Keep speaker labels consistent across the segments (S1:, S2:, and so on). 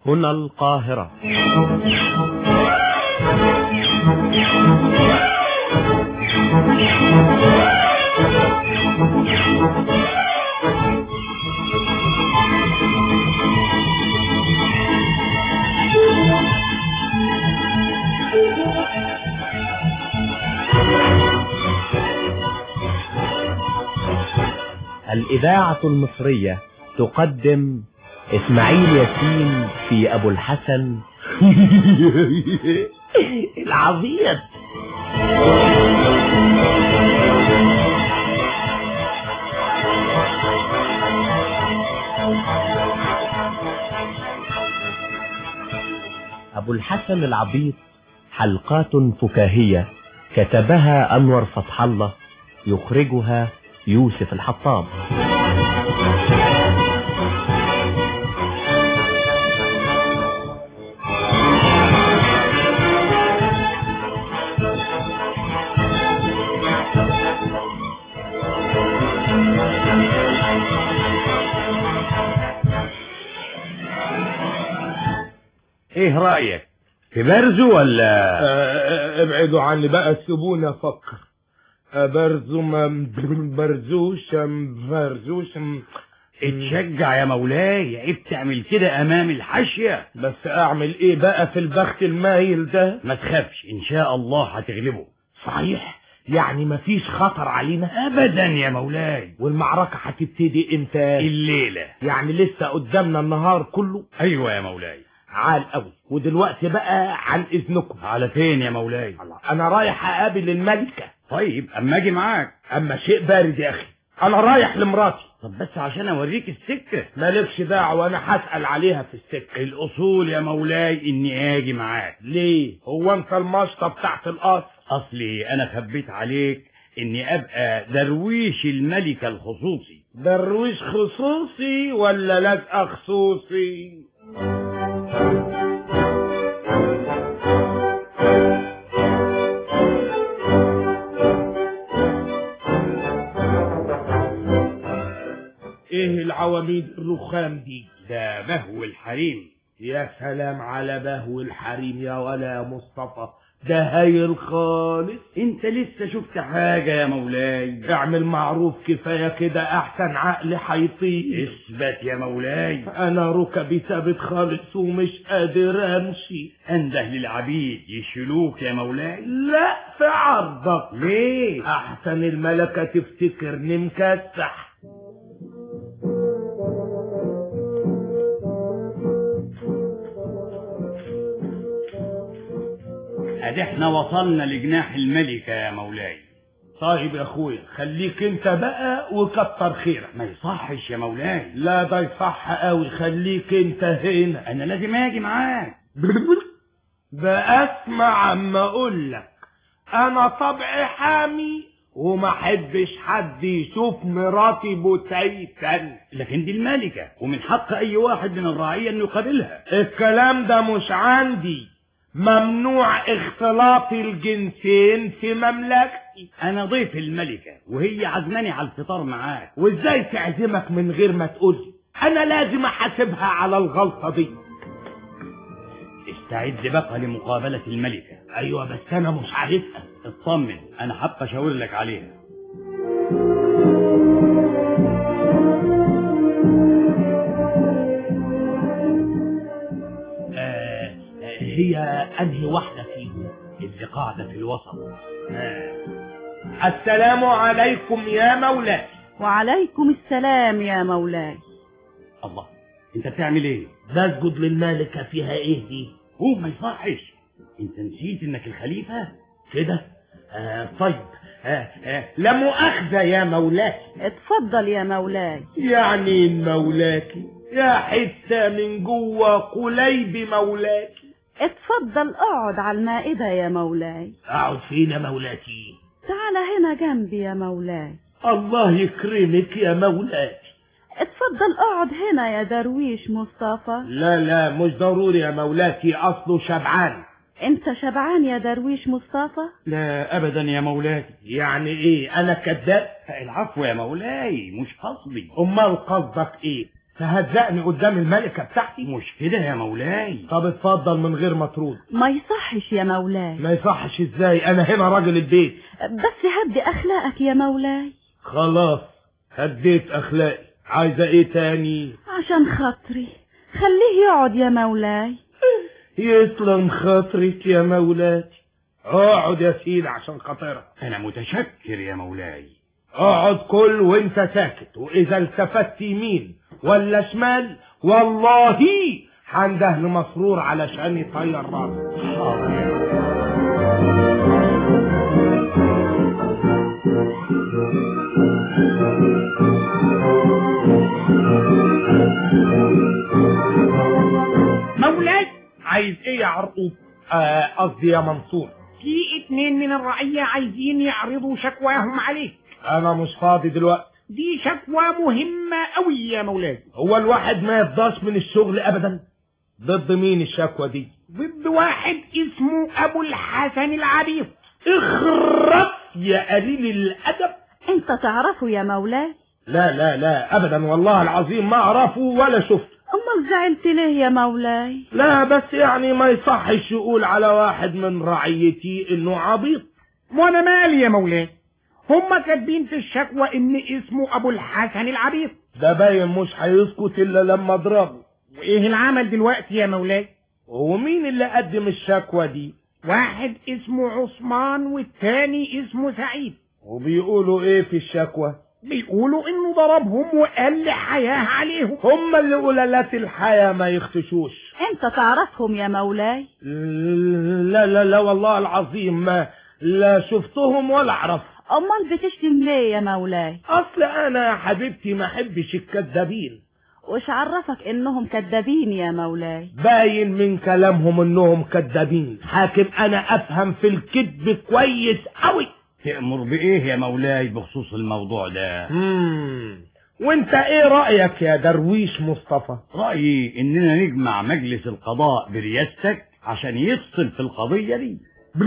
S1: هنا القاهرة الإذاعة المصرية تقدم إسماعيل ياسين في أبو الحسن العبيط أبو الحسن العبيط حلقات فكاهية كتبها أنور فتح الله يخرجها يوسف الحطاب
S2: ايه رأيك تبرزوا ولا
S3: آه، ابعدوا عني بقى سيبوني افكر برزو ما برزوش برزوش
S2: اتشجع يا مولاي عيب تعمل كده امام الحاشية
S3: بس اعمل ايه بقى في البخت المايل ده
S2: ما تخافش ان شاء الله هتغلبه
S3: صحيح يعني مفيش خطر علينا
S2: ابدا يا مولاي
S3: والمعركة هتبتدي امتى
S2: الليلة
S3: يعني لسه قدامنا النهار كله
S2: ايوه يا مولاي
S3: عال قوي ودلوقتي بقى عن اذنكم
S2: على فين يا مولاي
S3: الله انا رايح اقابل الملكة
S2: طيب اما اجي معاك
S3: اما شيء بارد يا اخي انا رايح لمراتي
S2: طب بس عشان اوريك السكة
S3: مالكش دعوة انا هسأل عليها في السكة
S2: الاصول يا مولاي اني اجي معاك
S3: ليه هو انت المشطة بتاعت القصر
S2: اصلي انا خبيت عليك اني ابقى درويش الملكة الخصوصي
S3: درويش خصوصي ولا لازقة خصوصي ايه العواميد الرخام دي
S2: ده بهو الحريم
S3: يا سلام على بهو الحريم يا ولا يا مصطفى ده هايل خالص
S2: انت لسه شفت حاجة يا مولاي
S3: اعمل معروف كفاية كده احسن عقل هيطير
S2: اثبت يا مولاي
S3: انا ركبي ثابت خالص ومش قادر امشي
S2: انده للعبيد يشيلوك يا مولاي
S3: لا في عرضك
S2: ليه
S3: احسن الملكة تفتكرني مكسح
S2: ادي احنا وصلنا لجناح الملكة يا مولاي
S3: طيب يا اخويا خليك انت بقى وكتر خيرك
S2: ما يصحش يا مولاي
S3: لا ده يصح قوي خليك انت هنا
S2: انا لازم اجي معاك
S3: ده اسمع اما اقول لك انا طبعي حامي وما احبش حد يشوف مراتي بوتيتا
S2: لكن دي الملكة ومن حق اي واحد من الرعية انه يقابلها
S3: الكلام ده مش عندي ممنوع اختلاط الجنسين في مملكتي
S2: انا ضيف الملكة وهي عزماني على الفطار معاك
S3: وازاي تعزمك من غير ما تقولي انا لازم احاسبها على الغلطة دي
S2: استعد بقى لمقابلة الملكة
S3: ايوه بس انا مش عارفها
S2: اطمن انا هبقى اشاور لك عليها
S3: آه آه، هي انهي واحدة فيهم
S2: اللي قاعدة في الوسط
S3: آه. السلام عليكم يا مولاي
S4: وعليكم السلام يا مولاي
S2: الله انت بتعمل ايه
S3: بسجد للملكة فيها ايه دي
S2: هو ما يصحش انت نسيت انك الخليفة
S3: كده آه طيب آه آه لا مؤاخذة يا مولاي
S4: اتفضل يا مولاي
S3: يعني مولاكي يا حتة من جوه قليب مولاكي
S4: اتفضل اقعد على المائدة يا مولاي
S3: اقعد فين يا مولاتي
S4: تعال هنا جنبي يا مولاي
S3: الله يكرمك يا مولاتي
S4: اتفضل اقعد هنا يا درويش مصطفى
S3: لا لا مش ضروري يا مولاتي اصله شبعان
S4: انت شبعان يا درويش مصطفى
S2: لا ابدا يا مولاي
S3: يعني ايه انا كذاب
S2: العفو يا مولاي مش قصدي
S3: امال قصدك ايه تهزقني قدام الملكة بتاعتي
S2: مش كده يا مولاي
S3: طب اتفضل من غير ما ترد
S4: ما يصحش يا مولاي
S3: ما يصحش ازاي انا هنا راجل البيت
S4: بس هدي اخلاقك يا مولاي
S3: خلاص هديت اخلاقي عايزة ايه تاني
S4: عشان خاطري خليه يقعد يا مولاي
S3: يسلم خاطرك يا مولاتي اقعد يا سيدي عشان خاطرك
S2: انا متشكر يا مولاي
S3: اقعد كل وانت ساكت واذا التفت يمين ولا شمال والله هنده لمسرور علشان يطير راسك
S2: حاضر يا مولاي
S5: مولاي
S3: عايز ايه يا عرقوب آه، قصدي يا منصور
S5: في اتنين من الرعية عايزين يعرضوا شكواهم عليك
S3: انا مش فاضي دلوقتي
S5: دي شكوى مهمة قوي يا مولاي
S3: هو الواحد ما يفضاش من الشغل ابدا ضد مين الشكوى دي
S5: ضد واحد اسمه ابو الحسن العبيط
S3: اخرب يا قليل الادب
S4: انت تعرفه يا مولاي
S3: لا لا لا ابدا والله العظيم ما اعرفه ولا شفته
S4: امال زعلت ليه يا مولاي
S3: لا بس يعني ما يصحش يقول على واحد من رعيتي انه عبيط
S5: وانا مالي يا مولاي هما كاتبين في الشكوى ان اسمه ابو الحسن العبيط
S3: ده باين مش هيسكت الا لما اضربه
S5: وايه العمل دلوقتي يا مولاي
S3: هو مين اللي قدم الشكوى دي
S5: واحد اسمه عثمان والتاني اسمه سعيد
S3: وبيقولوا ايه في الشكوى
S5: بيقولوا انه ضربهم وقال حياه عليهم
S3: هم اللي قلالات الحياة ما يختشوش
S4: انت تعرفهم يا مولاي
S3: لا لا لا والله العظيم ما لا شفتهم ولا اعرفهم
S4: امال بتشتم ليه يا مولاي
S3: اصل انا يا حبيبتي ما احبش الكدابين
S4: وش عرفك انهم كدابين يا مولاي
S3: باين من كلامهم انهم كدابين حاكم انا افهم في الكذب كويس قوي
S2: تأمر بإيه يا مولاي بخصوص الموضوع ده
S3: مم. وانت ايه رأيك يا درويش مصطفى
S2: رأيي إننا نجمع مجلس القضاء برياستك عشان يفصل في القضية دي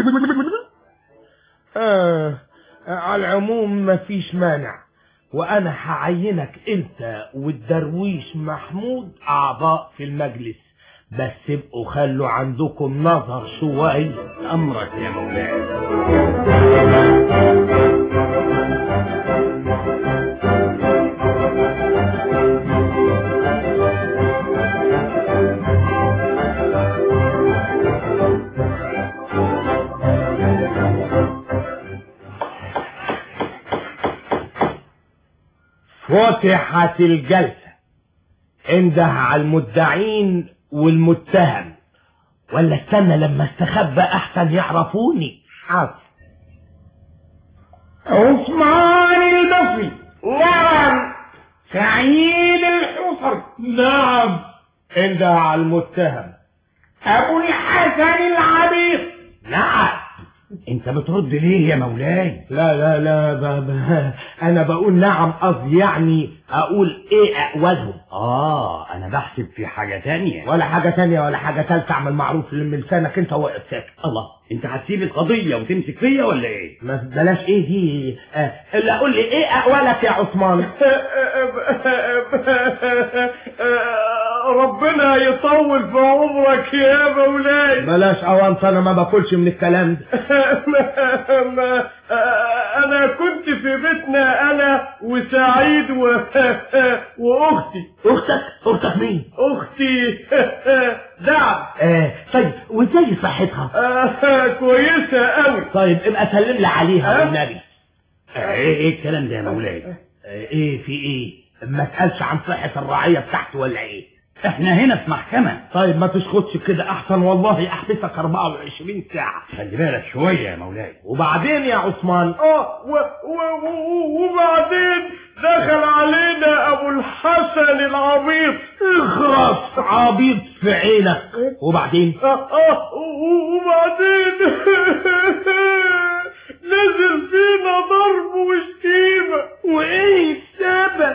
S3: آه. على العموم مفيش مانع وانا هعينك انت والدرويش محمود اعضاء في المجلس بس ابقوا خلوا عندكم نظر شوية
S2: أمرك يا مولاي
S3: فتحت الجلسة انده على المدعين والمتهم ولا استنى لما استخبى احسن يعرفوني حاضر
S5: عثمان البصري نعم سعيد الحصري
S3: نعم انده على المتهم
S5: ابو الحسن العبيط
S3: نعم
S2: أنت بترد ليه يا مولاي
S3: لا لا لا ب... ب... انا بقول نعم قصدي يعني اقول ايه اقوالهم
S2: آه أنا بحسب في حاجة تانية
S3: ولا حاجة تانية ولا حاجة تالتة اعمل معروف من لسانك انت واقف ساكت
S2: الله أنت هتسيب القضية وتمسك فيا ولا إيه
S3: ما بلاش ايه دي آه، الا قول لي ايه اقوالك يا عثمان
S5: ربنا يطول في عمرك يا مولاي
S3: بلاش اوانط انا ما باكلش من الكلام ده
S5: ما انا كنت في بيتنا انا وسعيد و... واختي
S3: اختك اختك مين
S5: اختي دعم
S3: آه طيب وازاي صحتها
S5: آه، كويسة قوي
S3: طيب ابقى سلم لي عليها والنبي
S2: إيه إيه الكلام ده يا مولاي
S3: آه، ايه في ايه ما تسالش عن صحة الرعية بتاعته ولا ايه
S2: إحنا هنا في محكمة
S3: طيب ما تسكتش كده احسن والله احبسك 24 ساعة
S2: خلي بالك شوية يا مولاي
S3: وبعدين يا عثمان
S5: اه و... و... و... وبعدين دخل علينا ابو الحسن العبيط
S3: اخرس عبيط في عينك وبعدين
S5: اه اه و- وبعدين نزل فينا ضرب وشتيمة
S3: وايه السبب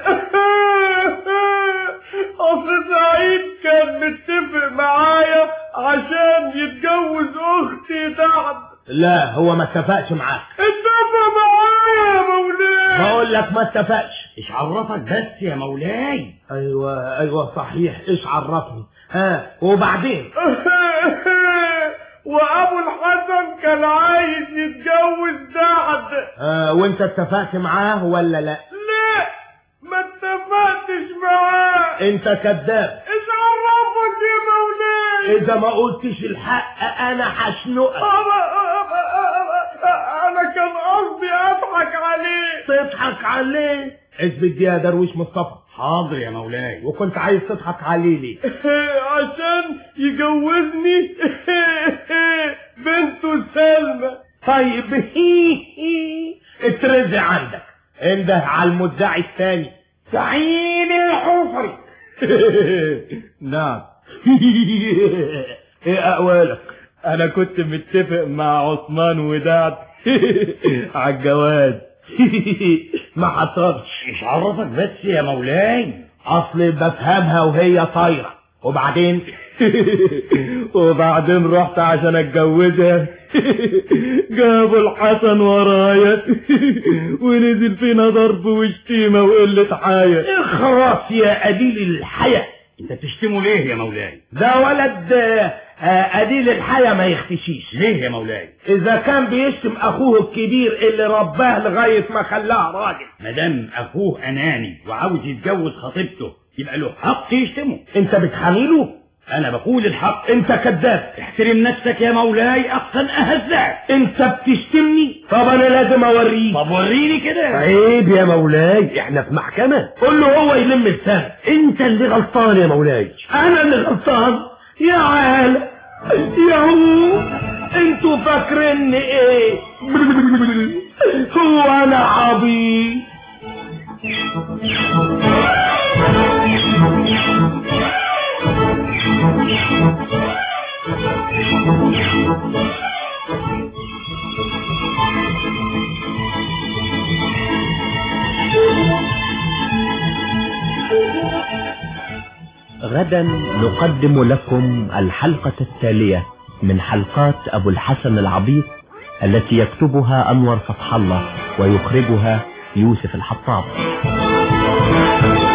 S5: اصل سعيد كان متفق معايا عشان يتجوز اختي دعم
S3: لا هو ما اتفقش معاك
S5: اتفق معايا يا مولاي
S3: بقول لك ما اتفقش
S2: ايش عرفك بس يا مولاي
S3: ايوه ايوه صحيح ايش عرفني ها وبعدين
S5: وابو الحسن كان عايز يتجوز سعد
S3: آه وانت اتفقت معاه ولا لا
S5: لا ما اتفقتش معاه
S3: انت كذاب
S5: ايش عرفك يا مولاي
S3: اذا ما قلتش الحق انا هشنقك
S5: انا كان قصدي اضحك عليه
S3: تضحك عليه اثبت دي يا درويش مصطفى
S2: حاضر يا مولاي
S3: وكنت عايز تضحك عليه ليه
S5: عشان يجوزني بنته سلمى
S3: طيب هي هي اترزع عندك انده على المدعي الثاني سعيد الحفري
S5: نعم
S3: ايه اقوالك
S5: انا كنت متفق مع عثمان ودعت على الجواز
S3: ما حصلش
S2: ايش عرفك بس يا مولاي
S3: اصل بفهمها وهي طايره وبعدين
S5: وبعدين رحت عشان اتجوزها جابوا الحسن ورايا ونزل فينا ضرب وشتيمه وقله حياه
S3: اخرس يا قليل الحياة
S2: انت بتشتمه ليه يا مولاي
S3: ده ولد آه، قليل الحياة ما يختشيش
S2: ليه يا مولاي
S3: اذا كان بيشتم اخوه الكبير اللي رباه لغاية ما خلاه راجل
S2: مادام اخوه اناني وعاوز يتجوز خطيبته يبقى له حق يشتمه
S3: انت بتحامله
S2: انا بقول الحق
S3: انت كذاب
S2: احترم نفسك يا مولاي احسن اهزاك
S3: انت بتشتمني طب انا لازم اوريك
S2: طب وريني كده
S3: عيب يا مولاي احنا في محكمة قول له هو يلم لسانه انت اللي غلطان يا مولاي انا اللي غلطان يا عالم يا هو انتوا فاكريني ايه هو انا عبيط
S1: غدا نقدم لكم الحلقة التالية من حلقات أبو الحسن العبيط التي يكتبها أنور فتح الله ويخرجها يوسف الحطاب